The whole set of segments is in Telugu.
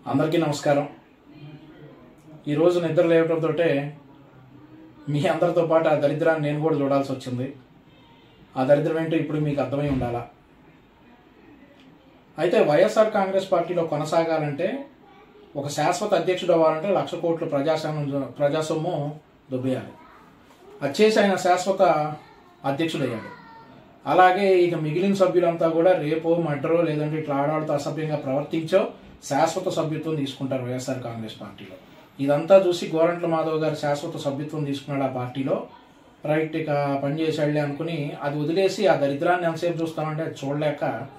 అందరికీ నమస్కారం ఈరోజు నిద్ర లేవడంతో మీ అందరితో పాటు ఆ దరిద్రాన్ని నేను కూడా చూడాల్సి వచ్చింది ఆ దరిద్రం ఏంటో ఇప్పుడు మీకు అర్థమై ఉండాలా అయితే వైఎస్ఆర్ కాంగ్రెస్ పార్టీలో కొనసాగాలంటే ఒక శాశ్వత అధ్యక్షుడు అవ్వాలంటే లక్ష కోట్ల ప్రజాస్వామ్యం ప్రజాసొమ్ము దుబ్బేయాలి వచ్చేసి ఆయన శాశ్వత అధ్యక్షుడయ్యాడు అలాగే ఇక మిగిలిన సభ్యులంతా కూడా రేపో మడ్రో లేదంటే ఇట్లా ఆడవాళ్ళతో అసభ్యంగా ప్రవర్తించో శాశ్వత సభ్యత్వం తీసుకుంటారు వైఎస్ఆర్ కాంగ్రెస్ పార్టీలో ఇదంతా చూసి గోరంట్ల మాధవ్ గారు శాశ్వత సభ్యత్వం తీసుకున్నాడు ఆ పార్టీలో రైట్ ఇక పని చేసాడులే అనుకుని అది వదిలేసి ఆ దరిద్రాన్ని ఎంతసేపు చూస్తామంటే అది చూడలేక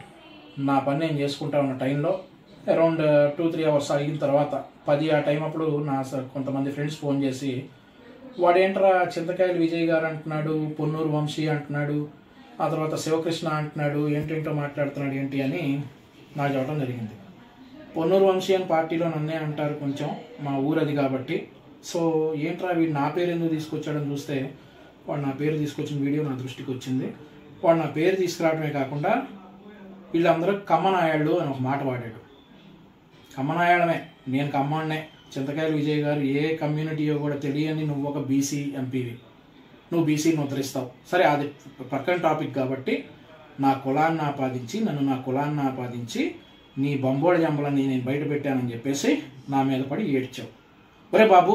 నా పని నేను చేసుకుంటా ఉన్న టైంలో అరౌండ్ టూ త్రీ అవర్స్ అయిన తర్వాత పది ఆ టైం అప్పుడు నా స- కొంతమంది ఫ్రెండ్స్ ఫోన్ చేసి వాడేంట్రా చింతకాయలు విజయ్ గారు అంటున్నాడు పొన్నూరు వంశీ అంటున్నాడు ఆ తర్వాత శివకృష్ణ అంటున్నాడు ఏంటేంటో మాట్లాడుతున్నాడు ఏంటి అని నాకు చెప్పడం జరిగింది పొన్నూరు వంశీ అని పార్టీలో నన్నే అంటారు కొంచెం మా ఊరది కాబట్టి సో ఏంట్రా వీడు నా పేరు ఎందుకు తీసుకొచ్చాడని చూస్తే వాడు నా పేరు తీసుకొచ్చిన వీడియో నా దృష్టికి వచ్చింది వాడు నా పేరు తీసుకురావడమే కాకుండా వీళ్ళందరూ కమ్మనాయాళ్ళు అని ఒక మాట వాడాడు కమ్మనాయాళమే నేను కమ్మన్నే చింతకాయలు విజయ్ గారు ఏ కమ్యూనిటీయో కూడా తెలియని నువ్వు ఒక బీసీ ఎంపీవి నువ్వు బీసీని ముద్రిస్తావు సరే అది పక్కన టాపిక్ కాబట్టి నా కులాన్ని ఆపాదించి నన్ను నా కులాన్ని ఆపాదించి నీ బొంబోడి జంబలని నేను బయట పెట్టానని చెప్పేసి నా మీద పడి ఏడ్చావు ఒరే బాబు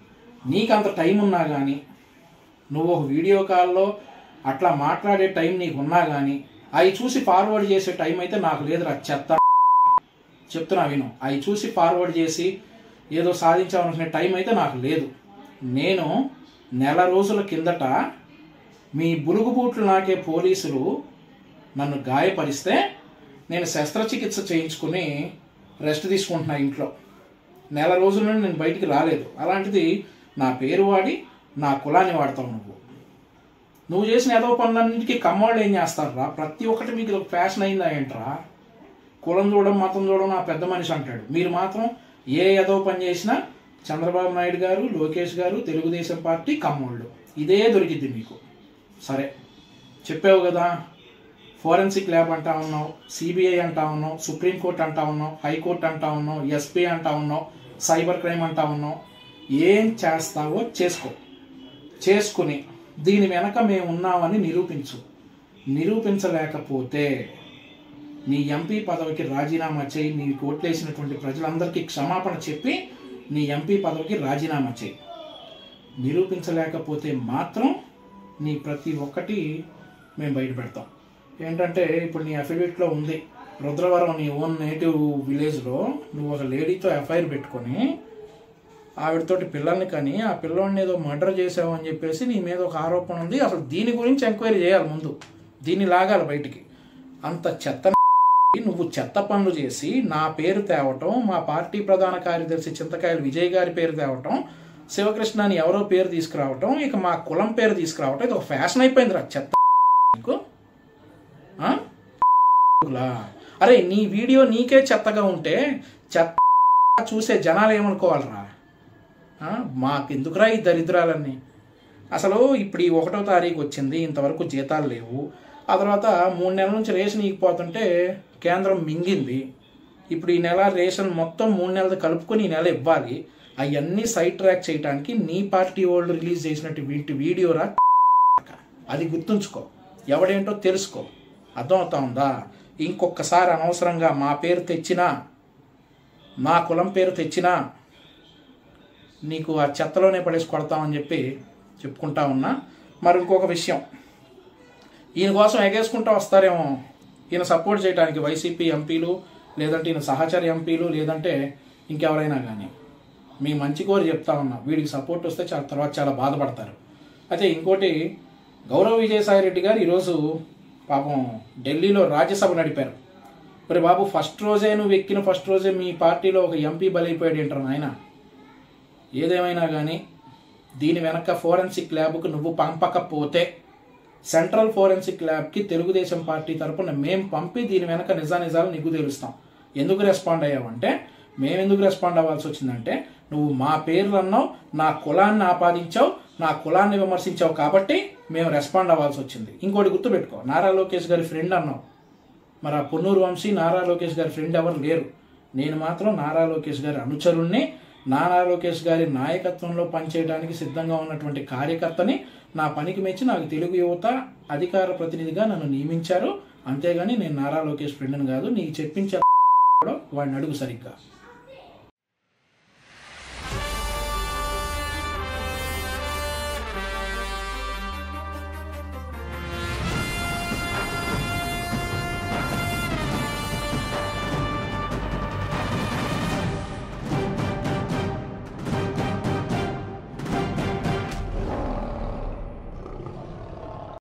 నీకంత టైం ఉన్నా కానీ నువ్వు ఒక వీడియో కాల్లో అట్లా మాట్లాడే టైం నీకు ఉన్నా కానీ అవి చూసి ఫార్వర్డ్ చేసే టైం అయితే నాకు లేదురా చెత్త చెప్తున్నా విను అవి చూసి ఫార్వర్డ్ చేసి ఏదో సాధించాలనుకునే టైం అయితే నాకు లేదు నేను నెల రోజుల కిందట మీ బులుగుబూట్లు నాకే పోలీసులు నన్ను గాయపరిస్తే నేను శస్త్రచికిత్స చేయించుకుని రెస్ట్ తీసుకుంటున్నా ఇంట్లో నెల రోజుల నుండి నేను బయటికి రాలేదు అలాంటిది నా పేరు వాడి నా కులాన్ని వాడతావు నువ్వు నువ్వు చేసిన ఏదో పనులన్నింటికి కమ్మవాళ్ళు ఏం చేస్తారా ప్రతి ఒక్కటి మీకు ఇది ఒక ఫ్యాషన్ అయిందా ఏంట్రా కులం చూడడం మతం చూడడం నా పెద్ద మనిషి అంటాడు మీరు మాత్రం ఏ ఏదో పని చేసినా చంద్రబాబు నాయుడు గారు లోకేష్ గారు తెలుగుదేశం పార్టీ కమ్మోళ్ళు ఇదే దొరికిద్ది మీకు సరే చెప్పావు కదా ఫోరెన్సిక్ ల్యాబ్ అంటా ఉన్నావు సిబిఐ అంటా ఉన్నావు సుప్రీంకోర్టు అంటా ఉన్నావు హైకోర్టు అంటా ఉన్నావు ఎస్పీ అంటా ఉన్నావు సైబర్ క్రైమ్ అంటా ఉన్నావు ఏం చేస్తావో చేసుకో చేసుకుని దీని వెనక మేము ఉన్నామని నిరూపించు నిరూపించలేకపోతే నీ ఎంపీ పదవికి రాజీనామా చేయి నీ ఓట్లేసినటువంటి ప్రజలందరికీ క్షమాపణ చెప్పి నీ ఎంపీ పదవికి రాజీనామా చేయి నిరూపించలేకపోతే మాత్రం నీ ప్రతి ఒక్కటి మేము బయట పెడతాం ఏంటంటే ఇప్పుడు నీ అఫిడవిట్లో ఉంది రుద్రవరం నీ ఓన్ నేటివ్ విలేజ్లో నువ్వు ఒక లేడీతో ఎఫ్ఐఆర్ పెట్టుకొని ఆవిడతోటి పిల్లల్ని కానీ ఆ పిల్లోడిని ఏదో మర్డర్ చేసావు అని చెప్పేసి నీ మీద ఒక ఆరోపణ ఉంది అసలు దీని గురించి ఎంక్వైరీ చేయాలి ముందు దీన్ని లాగాలి బయటికి అంత చెత్త నువ్వు చెత్త పనులు చేసి నా పేరు తేవటం మా పార్టీ ప్రధాన కార్యదర్శి చింతకాయలు విజయ్ గారి పేరు తేవటం శివకృష్ణ అని ఎవరో పేరు తీసుకురావటం ఇక మా కులం పేరు తీసుకురావటం ఇది ఒక ఫ్యాషన్ అయిపోయింది రా చెత్త నీకు ఆ? లా. అరే నీ వీడియో నీకే చెత్తగా ఉంటే చెత్త చూసే జనాలు ఏమనుకోవాలరా ఆ? మాకెందుకురా ఈ దరిద్రాలన్నీ అసలు ఇప్పుడు ఈ ఒకటో తారీఖు వచ్చింది ఇంతవరకు జీతాలు లేవు ఆ తర్వాత మూడు నెలల నుంచి రేషన్ ఇగిపోతుంటే కేంద్రం మింగింది ఇప్పుడు ఈ నెల రేషన్ మొత్తం మూడు నెలలు కలుపుకొని ఈ నెల ఇవ్వాలి అవన్నీ సైడ్ ట్రాక్ చేయడానికి నీ పార్టీ వాళ్ళు రిలీజ్ చేసినట్టు వీటి వీడియోరా అది గుర్తుంచుకో ఎవడేంటో తెలుసుకో అర్థమవుతా ఉందా ఇంకొకసారి అనవసరంగా మా పేరు తెచ్చినా మా కులం పేరు తెచ్చినా నీకు ఆ చెత్తలోనే పడేసి కొడతామని చెప్పి చెప్పుకుంటా ఉన్నా మరి ఇంకొక విషయం ఈయన కోసం ఎగేసుకుంటూ వస్తారేమో ఈయన సపోర్ట్ చేయడానికి వైసీపీ ఎంపీలు లేదంటే ఈయన సహచర ఎంపీలు లేదంటే ఇంకెవరైనా కానీ మీ మంచి కోరి చెప్తా ఉన్నా వీడికి సపోర్ట్ వస్తే చాలా తర్వాత చాలా బాధపడతారు అయితే ఇంకోటి గౌరవ విజయసాయి రెడ్డి గారు ఈరోజు పాపం ఢిల్లీలో రాజ్యసభ నడిపారు మరి బాబు ఫస్ట్ రోజే నువ్వు ఎక్కిన ఫస్ట్ రోజే మీ పార్టీలో ఒక ఎంపీ బలైపోయాడు ఏంటారు నాయన ఏదేమైనా కానీ దీని వెనక ఫోరెన్సిక్ ల్యాబ్కు నువ్వు పంపకపోతే సెంట్రల్ ఫోరెన్సిక్ ల్యాబ్కి తెలుగుదేశం పార్టీ తరపున మేము పంపి దీని వెనక నిజానిజాలు నీకు తెలుస్తాం ఎందుకు రెస్పాండ్ అయ్యావంటే మేము ఎందుకు రెస్పాండ్ అవ్వాల్సి వచ్చిందంటే నువ్వు మా పేర్లు అన్నావు నా కులాన్ని ఆపాదించావు నా కులాన్ని విమర్శించావు కాబట్టి మేము రెస్పాండ్ అవ్వాల్సి వచ్చింది ఇంకోటి గుర్తుపెట్టుకో నారా లోకేష్ గారి ఫ్రెండ్ అన్నావు మరి ఆ పొన్నూరు వంశీ నారా లోకేష్ గారి ఫ్రెండ్ ఎవరు లేరు నేను మాత్రం నారా లోకేష్ గారి అనుచరుణ్ణి నారా లోకేష్ గారి నాయకత్వంలో పనిచేయడానికి సిద్ధంగా ఉన్నటువంటి కార్యకర్తని నా పనికి మెచ్చి నాకు తెలుగు యువత అధికార ప్రతినిధిగా నన్ను నియమించారు అంతేగాని నేను నారా లోకేష్ ఫ్రెండ్ని కాదు నీకు చెప్పించే వాడిని అడుగు సరిగ్గా